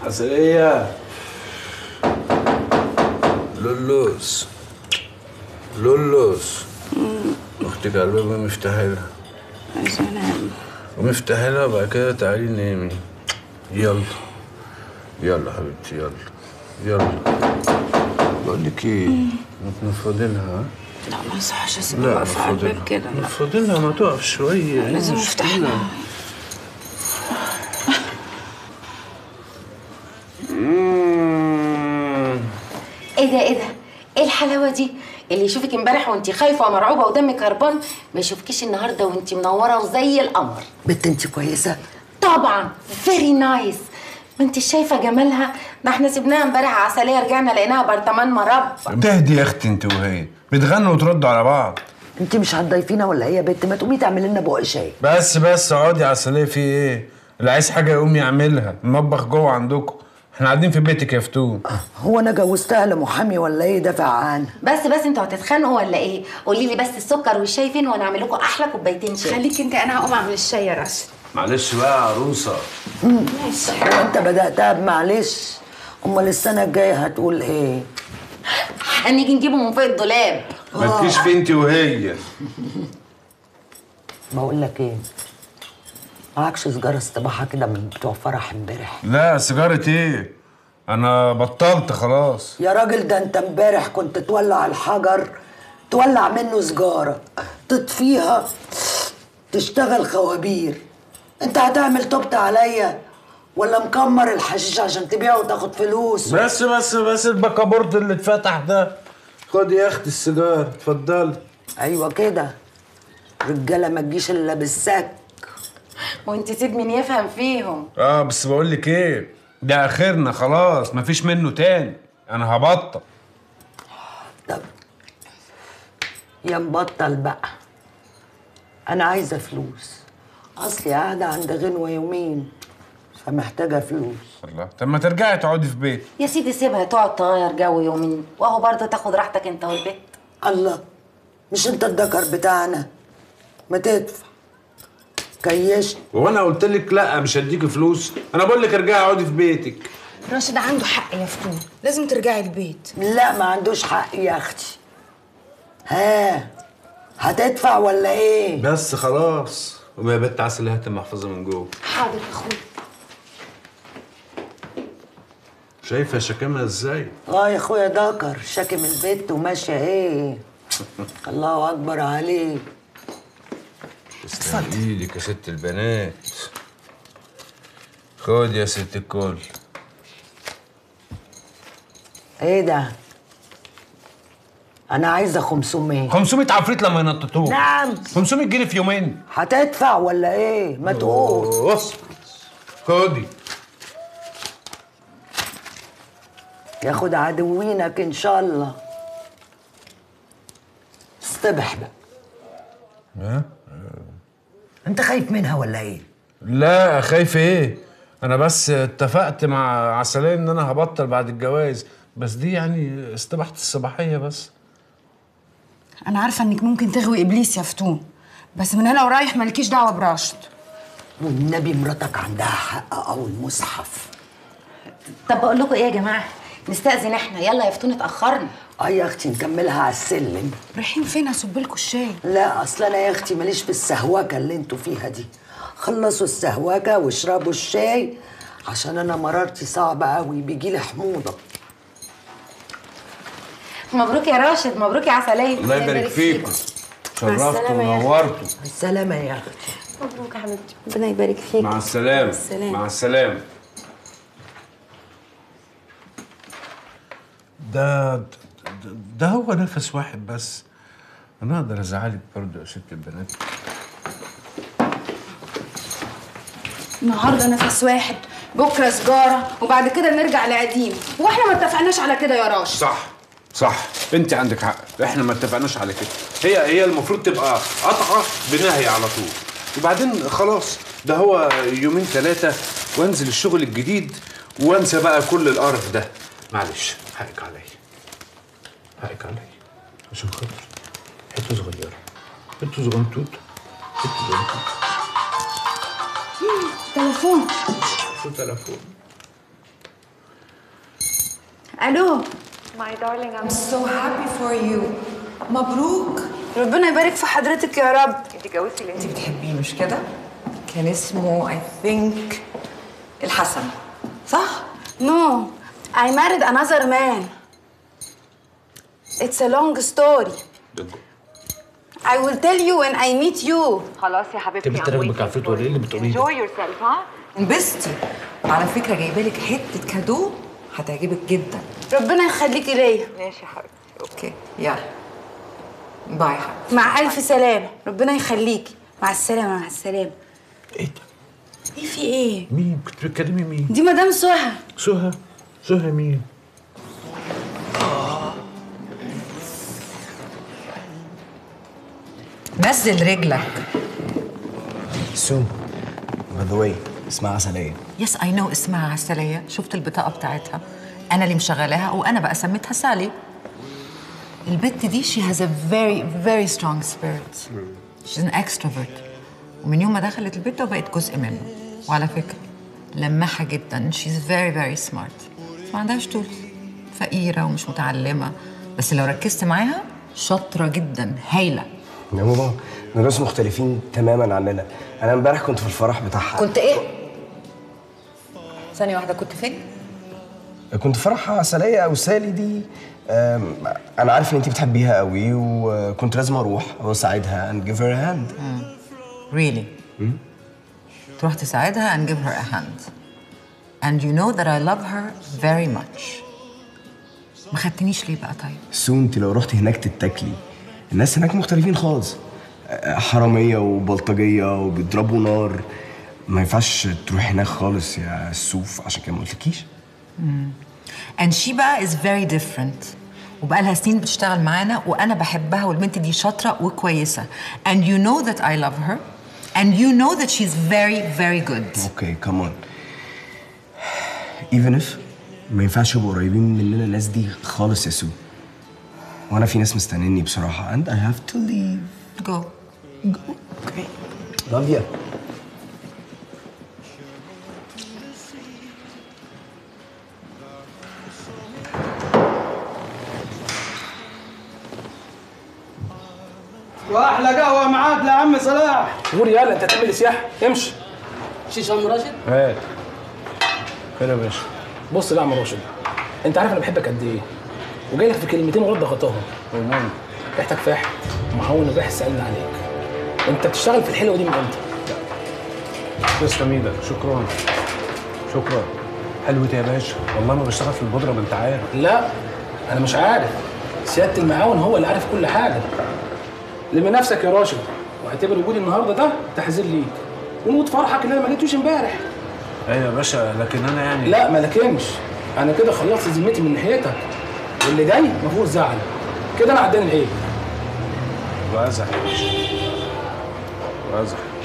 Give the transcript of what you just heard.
عسلية لولوس لولوس اختك على الباب مفتاحي لها عايزة انام ومفتاحي لها وبعد كده تعالي نامي يلا يلا حبيبتي يلا يلا بقول لك ايه ما تنفضلها لا ما يصحش لا اسيبها واقفة على الباب نفضلها كده لا نفضلها ما تقف شوية إيه لازم المشكلة؟ افتح لها مم. ايه ده ايه ده ايه الحلاوه دي اللي يشوفك امبارح وانت خايفه ومرعوبه ودمك هربان ما يشوفكيش النهارده وانت منوره وزي القمر بنت انت كويسه طبعا فيري نايس ما انت شايفه جمالها ده احنا سيبناها امبارح عسليه رجعنا لقيناها برطمان مربى تهدي يا اختي انت وهي بتغنوا وتردوا على بعض انت مش هتضيفينا ولا ايه يا بنت ما تقومي تعملي لنا بق شاي بس بس اقعدي عسلية في ايه اللي عايز حاجة يقوم يعملها المطبخ جوه عندكم احنا قاعدين في بيتك يا فتون هو انا جوزتها لمحامي ولا ايه دافع عنها بس بس انتوا هتتخانقوا ولا ايه قولي لي بس السكر والشاي فين وانا اعمل لكم احلى كوبايتين شاي خليك انت انا هقوم اعمل الشاي يا راشد معلش بقى يا عروسة ماشي هو انت بداتها بمعلش امال السنه الجايه هتقول ايه هنيجي نجيبه من فوق الدولاب ما تجيش في انت وهي بقول لك ايه معكش سجاره استباحه كده من بتوع فرح امبارح لا سيجارة ايه انا بطلت خلاص يا راجل ده انت امبارح كنت تولع الحجر تولع منه سجاره تطفيها تشتغل خوابير انت هتعمل توبت عليا ولا مكمر الحشيش عشان تبيعه وتاخد فلوس بس بس بس البكابورت اللي اتفتح ده خد يا اختي السيجار اتفضلي ايوه كده رجاله ما تجيش الا بالسك وانت سيد مين يفهم فيهم اه بس بقول لك ايه ده اخرنا خلاص مفيش منه تاني انا هبطل طب يا مبطل بقى انا عايزه فلوس اصلي قاعده عند غنوه يومين فمحتاجه فلوس الله طب ما ترجعي تقعدي في بيت يا سيدي سيبها تقعد تغير جو يومين واهو برضه تاخد راحتك انت والبيت الله مش انت الدكر بتاعنا ما تدفع كيشت هو انا قلت لك لا مش هديكي فلوس انا بقول لك ارجعي اقعدي في بيتك راشد عنده حق يا فتون لازم ترجعي البيت لا ما عندوش حق يا اختي ها هتدفع ولا ايه بس خلاص وما يا بنت عسل هات المحفظه من جوه حاضر يا اخويا شايفه شكامها ازاي اه يا اخويا دكر شاكم البيت وماشيه ايه الله اكبر عليك تسلم ايدك يا ست البنات خد يا ست الكل ايه ده انا عايزه 500 500 عفريت لما ينططوه نعم 500 جنيه في يومين هتدفع ولا ايه ما تقول بص خدي ياخد عدوينك ان شاء الله اصطبح بقى ها؟ انت خايف منها ولا ايه لا خايف ايه انا بس اتفقت مع عسلية ان انا هبطل بعد الجواز بس دي يعني استباحة الصباحية بس انا عارفه انك ممكن تغوي ابليس يا فتون بس من هنا ورايح مالكيش دعوه براشد والنبي مراتك عندها حق او المصحف طب بقول لكم ايه يا جماعه نستأذن احنا يلا يا فتون اتأخرنا اه يا اختي نكملها على السلم رايحين فين اصب لكم الشاي لا اصل انا يا اختي ماليش في السهوكه اللي انتوا فيها دي خلصوا السهوكه واشربوا الشاي عشان انا مرارتي صعبه قوي بيجي لي حموضه مبروك يا راشد مبروك يا عسلية الله يبارك فيكم شرفتوا السلامة يا أخي. ونورتوا السلامه يا اختي مبروك يا حبيبتي ربنا يبارك فيك مع السلامة السلامة. مع السلامة ده ده, ده هو نفس واحد بس انا اقدر ازعلك برضه يا ست البنات النهارده نفس واحد بكره سجاره وبعد كده نرجع لقديم هو احنا ما اتفقناش على كده يا راشد صح صح انت عندك حق احنا ما اتفقناش على كده هي هي المفروض تبقى قطعه بنهي على طول وبعدين خلاص ده هو يومين ثلاثه وانزل الشغل الجديد وانسى بقى كل القرف ده معلش حقك عليا حقك عليا عشان خاطر حته صغيره حته صغنطوط حته صغنطوط تليفون شو تليفون الو My darling, I'm so happy for you. مبروك. ربنا يبارك في حضرتك يا رب انت جوزتي اللي انت بتحبيه مش كده؟ كان اسمه I think الحسن. صح؟ No, I married another man. It's a long story. I will tell you when I meet you. خلاص يا حبيبتي. انت بتراقبك عفريت ولا ايه اللي بتقوليه ده؟ Enjoy yourself ها؟ انبسطي. وعلى فكرة جايبه لك حتة كادو هتعجبك جدا. ربنا يخليكي ليا ماشي يا حبيبتي. اوكي يلا. باي يا حبيبتي. مع ألف سلامة ربنا يخليكي مع السلامة مع السلامة ايه ده؟ ايه في ايه؟ مين؟ كنت بتكلمي مين؟ دي مدام سهى سهى سهى مين؟ نزل رجلك. سو باي ذا واي اسمها عسلية يس اي نو اسمها عسلية شفت البطاقة بتاعتها أنا اللي مشغلاها وأنا بقى سميتها سالي البت دي she has a very very strong spirit she's an extrovert ومن يوم ما دخلت البيت ده بقت جزء منه وعلى فكرة لماحة جدا she's very very smart ما عندهاش طول فقيرة ومش متعلمة بس لو ركزت معاها شاطرة جدا هايلة يا ماما دول ناس مختلفين تماما عننا انا امبارح كنت في الفرح بتاعها كنت إيه؟ ثانية واحدة كنت فين؟ كنت في فرح عسلية او سالي دي أم، انا عارف ان انت بتحبيها قوي وكنت لازم اروح واساعدها and give her a hand Really? تروح تساعدها and give her a hand. And you know that I love her very much. ما خدتنيش ليه بقى طيب؟ سو انت لو رحتي هناك تتاكلي الناس هناك مختلفين خالص أه، حرامية وبلطجية وبيضربوا نار ما ينفعش تروحي هناك خالص يا سوف عشان كده ما قلتلكيش And she بقى is very different. وبقى لها سنين بتشتغل معانا وانا بحبها والبنت دي شاطره وكويسه. And you know that I love her. And you know that she's very very good. اوكي كمان even if ما ينفعش يبقوا قريبين مننا الناس دي خالص يا سو وانا في ناس مستنيني بصراحه and I have to leave Go. okay love you واحلى قهوه معاك يا عم صلاح قول يلا انت تعمل لي سياحه امشي شيش عم راشد هات خير يا باشا بص بقى يا عم راشد انت عارف انا بحبك قد ايه وجاي لك في كلمتين وغير ضغطهم ومال ريحتك فاحت ومعون الريح سالنا عليك انت بتشتغل في الحلوه دي من امتى تسلم ايدك شكرا شكرا حلوة يا باشا والله ما بشتغل في البودرة ما انت عارف لا انا مش عارف سياده المعاون هو اللي عارف كل حاجه لم نفسك يا راشد واعتبر وجودي النهارده ده تحذير ليك ونموت فرحك ان انا ما جيتوش امبارح ايوه يا باشا لكن انا يعني لا ما لكنش انا كده خلصت ذمتي من ناحيتك واللي جاي ما فيهوش زعل كده انا عداني العيب وازح يا باشا وازح